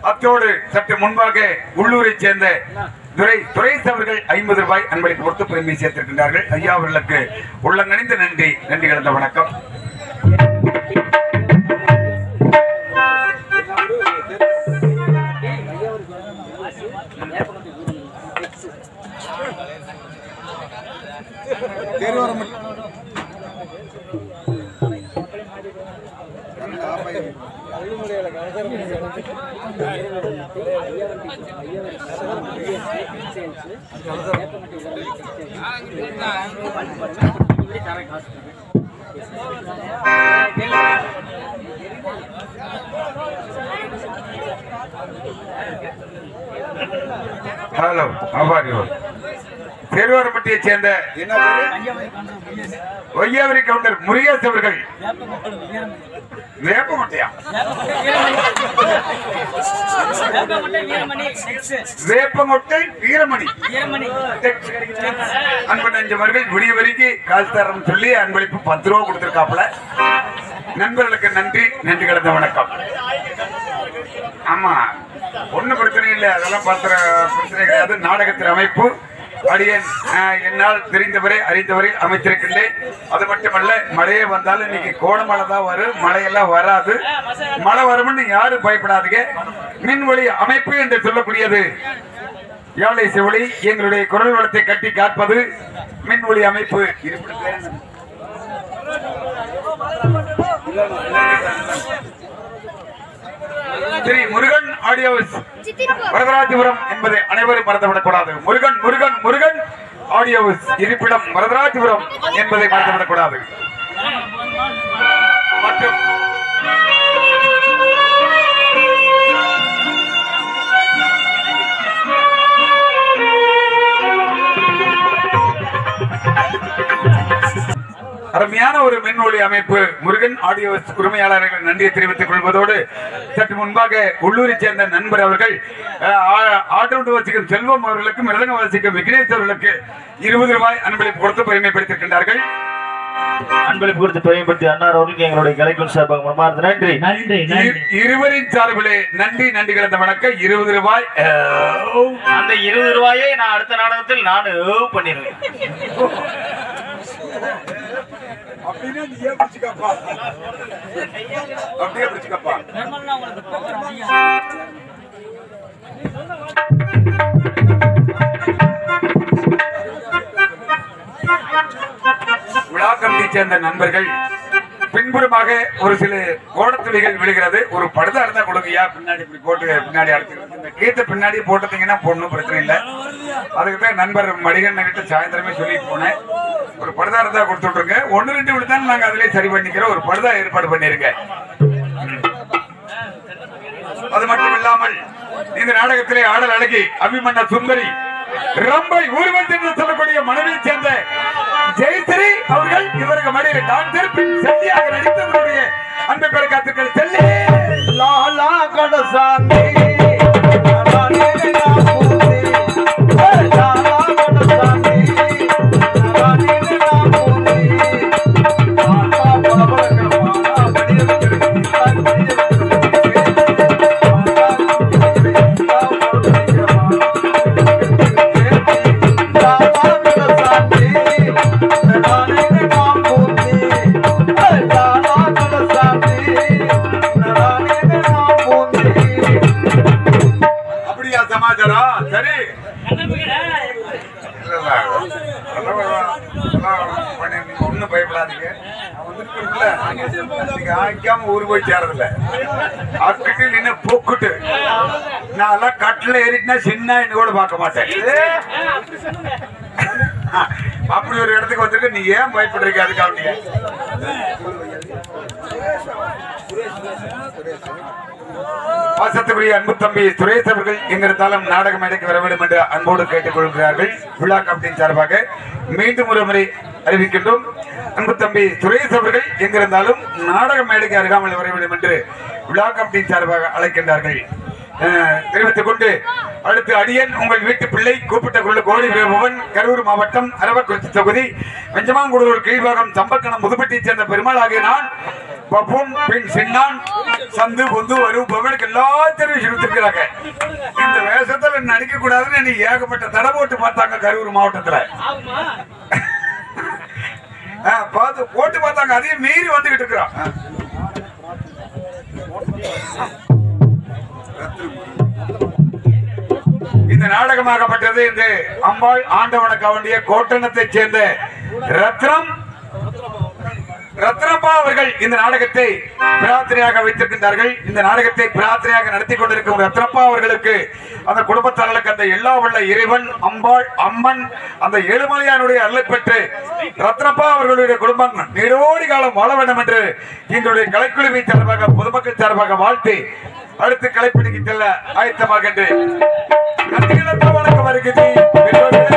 அத்தோடு சற்று முன்பாக உள்ளூரைச் சேர்ந்த துரை துரைஸ் அவர்கள் ஐம்பது ரூபாய் அன்பளிப்பு கொடுத்து பெருமை சேர்த்திருக்கின்றார்கள் ஐயா அவர்களுக்கு உள்ளங்கணிந்த நன்றி நன்றி கலந்த வணக்கம் ஹலோ அபாரி திருவாரப்பட்டியைச் சேர்ந்த என்ன பேரு ஒய்யாவரி கவுண்டர் முருகேஷ் அவர்கள் வேப்பமுட்டையா வேப்பமுட்டை வீரமணி அன்பு நெஞ்சவர்கள் விடிய வரைக்கும் காசு தரம் சொல்லி அன்பளிப்பு பத்து ரூபா கொடுத்திருக்காப்புல நண்பர்களுக்கு நன்றி நன்றி கலந்த வணக்கம் ஆமா ஒண்ணும் பிரச்சனை இல்லை அதெல்லாம் பாத்திர பிரச்சனை கிடையாது நாடகத்தின் அமைப்பு அடியேன் ஆஹ், என்னால் தெரிந்தவரை அறிந்தவரை அமைத்திருக்கின்றேன் அது மட்டுமல்ல மழையே வந்தாலும் இன்னைக்கு கோடமழை தான் வரும் மழையெல்லாம் வராது மழை வரும்னு யாரும் பயப்படாதீங்க மின்வழி அமைப்பு என்று சொல்லக்கூடியது ஏழை செவழி எங்களுடைய குரல் வளத்தை கட்டி காப்பது மின்வழி அமைப்பு இருப்பிட பேர் என்ன? ஸ்ரீ முருகன் ஆடியோஸ் வரதராஜபுரம் என்பதை அனைவரும் மறந்துவிடக் கூடாது முருகன் முருகன் முருகன் ஆடியோஸ் இருப்பிடம் வரதராஜபுரம் என்பதை மறந்துவிடக் கூடாது மற்றும் அருமையான ஒரு மின்னொளி அமைப்பு முருகன் ஆடியோ உரிமையாளர்கள் நன்றியை தெரிவித்துக் கொள்வதோடு சற்று முன்பாக உள்ளூரைச் சேர்ந்த நண்பர் அவர்கள் அஹ், ஆ- ஆட்டோண்டு வசிக்கும் செல்வம் அவர்களுக்கும் மிருதங்க வசிக்கும் விக்னேஷ் அவர்களுக்கு இருபது ரூபாய் அன்பளிப்பு கொடுத்து பெருமைப்படுத்தியிருக்கின்றார்கள் அன்பளிப்பு கொடுத்து பெருமைப்படுத்தி அன்னார் அவர்களுக்கு எங்களுடைய கலைக்குள் சார்பாக மனமார்ந்த நன்றி நன்றி இரு- நன்றி இருவரின் சார்பிலே நன்றி நன்றி கலந்த வணக்கம் இருபது ரூபாய் அஹ், அந்த இருபது ரூபாயை நான் அடுத்த நாடகத்தில் நான் பண்ணிடுவேன் அப்படின்னா நீயே பிடிச்சுக்கப்பா அப்படியே பிடிச்சுக்கப்பா விழா கமிட்டி சேர்ந்த நண்பர்கள் பின்புறமாக ஒரு சில கோடத்துளிகள் விழுகிறது ஒரு படுதா இருந்தா கொடுங்கய்யா பின்னாடி இப்படி போட்டு பின்னாடி அடுத்து இந்த கீத்தை பின்னாடி போட்டுட்டீங்கன்னா பொண்ணும் பிரச்சனை இல்லை அதுக்கு தான் நண்பர் மடிகண்ண கிட்ட சாயந்தரமே சொல்லிட்டு போனேன் ஒரு படுதா இருந்தா கொடுத்து விட்டுருங்க ஒன்னு ரெண்டு விழுந்தாலும் நாங்க அதிலே சரி பண்ணிக்கிறோம் ஒரு படுதா ஏற்பாடு பண்ணிருங்க அது மட்டும் இல்லாமல் இந்த நாடகத்திலே ஆடல் அழகி அபிமன்ன சுந்தரி ரம்பை ஊர்வல் என்று சொல்லக்கூடிய மனைவியை சேர்ந்த ஜெயஸ்ரீ அவர்கள் இவருக்கு மடியில் டாக்டர் பின் செல்லியாக நடித்தவருடைய அன்பை பெற காத்திருக்கிற செல்லி லாலா கடசாமி அப்படியா சமாச்சாரம் சரி இல்ல, இல்ல. அதெல்லாம் அதெல்லாம் பண்ணி நீங்க ஒண்ணும் பயப்படாதீங்க நான் வந்திருக்கிறதுல நீங்க ஆய்க்காம ஊர் போய் சேரதில்ல அக்கிட்டு நின்று போக்குட்டு நான் எல்லாம் கட்டில ஏறிட்டுனா சின்ன கூட பார்க்க மாட்டேன் அப்படி ஒரு இடத்துக்கு வந்திருக்க நீ ஏன் பயப்படுறீங்க அதுக்காக நீங்க பாசத்துக்குரிய அன்பு தம்பி சுரேஷ் அவர்கள் எங்கிருந்தாலும் நாடக மேடைக்கு வர வேண்டும் என்று அன்போடு கேட்டுக் கொள்கிறார்கள் விழா கமிட்டியின் சார்பாக மீண்டும் ஒரு முறை அறிவிக்கின்றோம் அன்பு தம்பி சுரேஷ் அவர்கள் எங்கிருந்தாலும் நாடக மேடைக்கு அருகாமல் வர வேண்டும் என்று விழா கமிட்டியின் சார்பாக அழைக்கின்றார்கள் அஹ், தெரிவித்துக் கொண்டு அடுத்து அடியன் உங்கள் வீட்டு பிள்ளை கூப்பிட்ட குரல் கோடி வேபவன் கரூர் மாவட்டம் அரவக்குறிச்சி தொகுதி வெஞ்சமாங்குடலூர் கீழ்பாகம் சம்பக்கணம் முதுப்பட்டியைச் சேர்ந்த பெருமாள் ஆகிய நான் பப்புன் பின் சின்னான் சந்து பொந்து வரு பவனுக்கு எல்லாத்தையும் கொடுத்திருக்கிறாங்க இந்த வேஷத்துல நடிக்க கூடாதுன்னு நீ ஏகப்பட்ட தடை போட்டு பார்த்தாங்க கரூர் மாவட்டத்துல ஆ, பார்த்து போட்டு பார்த்தாங்க அதையும் மீறி வந்துகிட்டு இருக்கிறோம் ஆ. இந்த நாடகமாகப்பட்டது இந்த அம்பாள் ஆண்டவனுக்கு வேண்டிய கோட்டணத்தைச் சேர்ந்த ரத்னம் ரத்னப்பா அவர்கள் இந்த நாடகத்தை பிரார்த்தனையாக வைத்திருக்கின்றார்கள் இந்த நாடகத்தை பிரார்த்தனையாக நடத்தி கொண்டிருக்கும் ரத்னப்பா அவர்களுக்கு அந்த குடும்பத்தார்களுக்கு அந்த எல்லா உள்ள இறைவன் அம்பாள் அம்மன் அந்த ஏழுமலையானுடைய அருளை பெற்று ரத்னப்பா அவர்களுடைய குடும்பம் நீடோடி காலம் வாழ வேண்டும் என்று எங்களுடைய கலைக்குழுவின் சார்பாக பொதுமக்கள் சார்பாக வாழ்த்தி அடுத்து கலைப்பிடிக்கு செல்ல ஆயத்தமாகின்றேன் நன்றிகளற்ற வணக்கம் வருகிறது பெற்றோர்களே